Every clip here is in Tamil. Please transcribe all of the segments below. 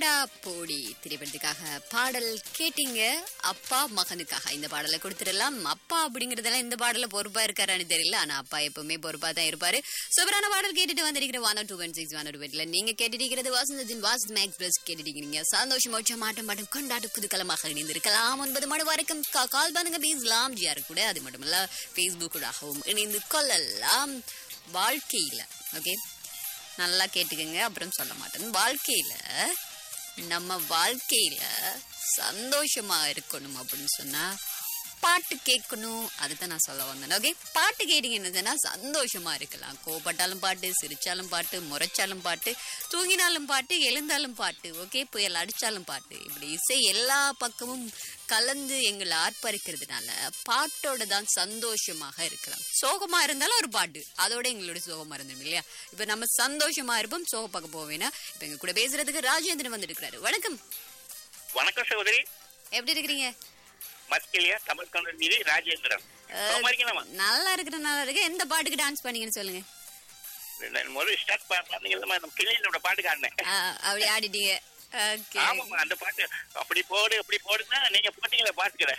போடா போடி திரைப்படத்துக்காக பாடல் கேட்டீங்க அப்பா மகனுக்காக இந்த பாடலை கொடுத்துடலாம் அப்பா அப்படிங்கறதெல்லாம் இந்த பாடல பொறுப்பா இருக்காரான்னு தெரியல ஆனா அப்பா எப்பவுமே பொறுப்பா தான் இருப்பாரு சூப்பரான பாடல் கேட்டுட்டு வந்திருக்கிற one two one six one வீட்டுல நீங்க கேட்டுட்டு வாசந்தத்தின் வாசந்த் எக்ஸ்பிரஸ் கேட்டுட்டீங்க சந்தோஷம் மோட்சம் மாட்டம் மாட்டம் கொண்டாட்டு குதுக்கலமாக இணைந்திருக்கலாம் ஒன்பது மணி வரைக்கும் கா- கால் பண்ணுங்க பேசலாம் ஜியாரு கூட அது மட்டுமல்ல ஃபேஸ்புக்கூடாகவும் இணைந்து கொள்ளலாம் வாழ்க்கையில ஓகே நல்லா கேட்டுக்கங்க அப்புறம் சொல்ல மாட்டேன் வாழ்க்கையில நம்ம வாழ்க்கையில சந்தோஷமா இருக்கணும் அப்படின்னு சொன்னா பாட்டு கேட்கணும் அதுதான் நான் சொல்ல வந்தேன் ஓகே பாட்டு கேட்டீங்கன்னா சந்தோஷமா இருக்கலாம் கோபப்பட்டாலும் பாட்டு சிரிச்சாலும் பாட்டு முறைச்சாலும் பாட்டு தூங்கினாலும் பாட்டு எழுந்தாலும் பாட்டு ஓகே புயல் அடிச்சாலும் பாட்டு இப்படி இசை எல்லா பக்கமும் கலந்து எங்களை ஆர்ப்பரிக்கிறதுனால பாட்டோட தான் சந்தோஷமாக இருக்கலாம் சோகமா இருந்தாலும் ஒரு பாட்டு அதோட எங்களோட சோகமா இருந்தோம் இல்லையா இப்ப நம்ம சந்தோஷமா இருப்போம் சோக பார்க்க போவேனா இப்ப எங்க கூட பேசுறதுக்கு ராஜேந்திரன் வந்திருக்கிறாரு வணக்கம் வணக்கம் சகோதரி எப்படி இருக்கிறீங்க மஸ்கிலியா தமிழ் கண்டர் மீது ராஜேந்திரன் சுகமா இருக்கீங்களா? நல்லா இருக்கிற நல்லா இருக்கு எந்த பாட்டுக்கு டான்ஸ் பண்ணீங்கன்னு சொல்லுங்க நான் முதல்ல ஸ்டார்ட் பண்ணீங்க நம்ம கிளியிலோட பாட்டு காட்டினேன் ஆ, அப்படி ஆடிட்டீங்க ஓகே ஆமாமா அந்த பாட்டு அப்படி போடு அப்படி போடுன்னா நீங்க போட்டீங்களா பாத்துக்கிறேன்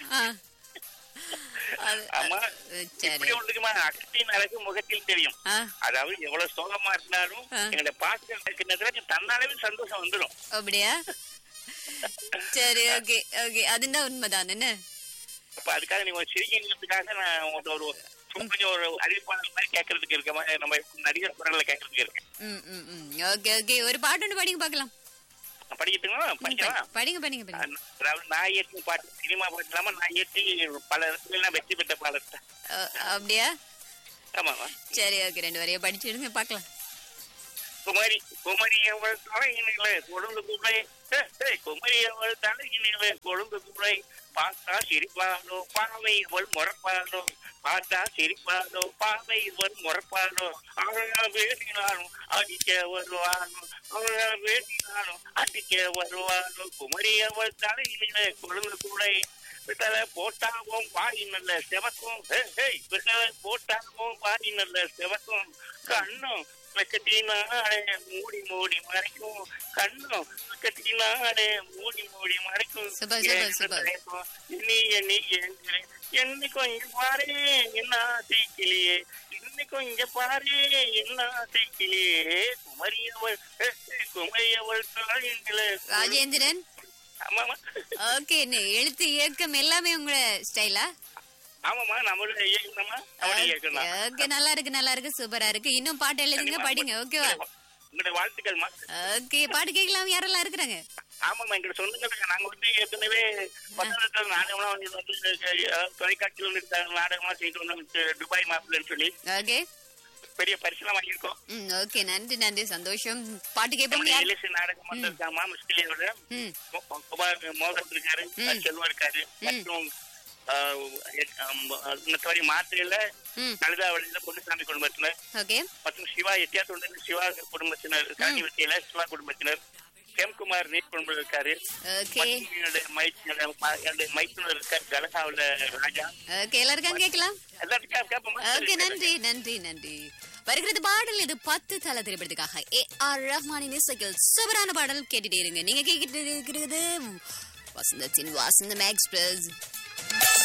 ஆமா சரி இப்படி ஒன்றுக்குமா அக்கத்தின் அழகு முகத்தில் தெரியும் ஆ, அதாவது எவ்வளவு சோகமா இருந்தாலும் ஆ. எங்களோட பாட்டுகள் இருக்கிறதுல தன்னாலவே சந்தோஷம் வந்துடும் அப்படியா சரி ஓகே ஓகே அதுதான் உண்மைதான் என்ன அப்ப அதுக்காக நீங்க சிரிக்கிறதுக்காக நான் உங்களுக்கு ஒரு சும்மா கொஞ்சம் ஒரு அறிவிப்பாளர் மாதிரி கேட்கறதுக்கு இருக்க மாதிரி நம்ம நடிகர் குரல்ல கேட்கறதுக்கு இருக்கேன் ம் ம் ம் ஓகே ஓகே ஒரு பாட்டு ஒன்று படிங்க பார்க்கலாம் படிக்கட்டுங்களா ம், படிக்கலாம் படி- படிங்க படிங்க படிங்க அதாவது நான் இயற்றி பாட்டு சினிமா பாட்டு இல்லாம நான் இயற்றி பல இடத்துல வெற்றி பெற்ற பாடல் அ, அப்படியா ஆமாமா சரி ஓகே ரெண்டு வரையும் படிச்சுடுங்க பார்க்கலாம் குமரி குமரி அவள் தலையினில கொழுந்து குமரை குமரி அவள் தலையினில கொழுந்து குமரை பார்த்தா சிரிப்பாளோ பாவை இவள் முறப்பாளோ பார்த்தா சிரிப்பாளோ பாவை இவள் முறப்பாளோ அவளா வேண்டினாலும் அடிக்க வருவானோ அவளா வேண்டினாலும் அடிக்க வருவானோ குமரி அவள் தலையினில கொழுந்து குமரை விட்டல போட்டாவும் பாய் நல்ல செவக்கும் ஹே, ஹே, விட்டல போட்டாவும் பாய் நல்ல செவக்கும் கண்ணும் வெக்கத்தினாலே மூடி மூடி மறைக்கும் கண்ணும் வெக்கத்தினாலே மூடி மூடி மறைக்கும் சூப்பர், சூப்பர், சூப்பர். ஏன் எண்ணி எண்ணி ஏங்குறேன் என்னை கொஞ்சம் பாரு என்ன ஆசைக்கிளியே இன்னை கொஞ்சம் பாரு என்ன ஆசைக்கிளியே குமரியவள் ஹே, ஹே, குமரியவள் தாயிங்களே ராஜேந்திரன் ஆமாமா ஓகே எழுத்து இயக்கம் எல்லாமே உங்களோட ஸ்டைலா ஆமாமா நம்மளோட இயக்கணுமா நம்மளோட இயக்கணும் ஓகே நல்லா இருக்கு நல்லா இருக்கு சூப்பரா இருக்கு இன்னும் பாட்டு எழுதுங்க படிங்க ஓகேவா உங்களுடைய வாழ்த்துக்கள்மா ஓகே பாட்டு கேட்கலாம் யாரெல்லாம் இருக்கிறாங்க ஆமாமா எங்க சொந்தங்கள் நாங்க வந்து ஏற்கனவே பத்திரத்தில் நாடகம்லாம் வந்து வந்து அஹ், தொலைக்காட்சியில் இருக்க நாடகம்லாம் செய்து வந்து துபாய் மாப்பிள்ளைன்னு சொல்லி ஓகே பெரிய பரிசுலாம் வாங்கியிருக்கோம் ம் ஓகே நன்றி நன்றி சந்தோஷம் பாட்டு கேட்போம் நம்முடைய யார் இலசி நாடகம் வந்து இருக்காமா முஸ்லியோட ம் குமார் மோகன் இருக்காரு ம். செல்வம் இருக்காரு மற்றும் அஹ், எட்- அம், மற்றபடி மாத்திரையில ம் லலிதா வழியில பொன்னுசாமி குடும்பத்தினர் ஓகே மற்றும் சிவா எட்டியா தொண்டர் சிவா குடும்பத்தினர் காஞ்சி வெட்டியில சிவா குடும்பத்தினர் கேம்குமார் நீட் குடும்பம் இருக்காரு ஓகே மற்றும் என்னுடைய மை- என்னுடைய மைத்துனர் இருக்கார் கலகாவுல ராஜா ஓகே எல்லாருக்கும் கேட்கலாம் எல்லாத்துக்கும் கேட்போமா ஓகே நன்றி நன்றி நன்றி வருகிறது பாடல் இது பத்து தல திரைப்படத்துக்காக ஏ ஆர் ரஹ்மானின் இசையில் சுவரான பாடல் கேட்டுட்டே இருங்க நீங்க கேட்டுட்டு இருக்கிறது வசந்தத்தின் வாசந்தம் எக்ஸ்பிரஸ்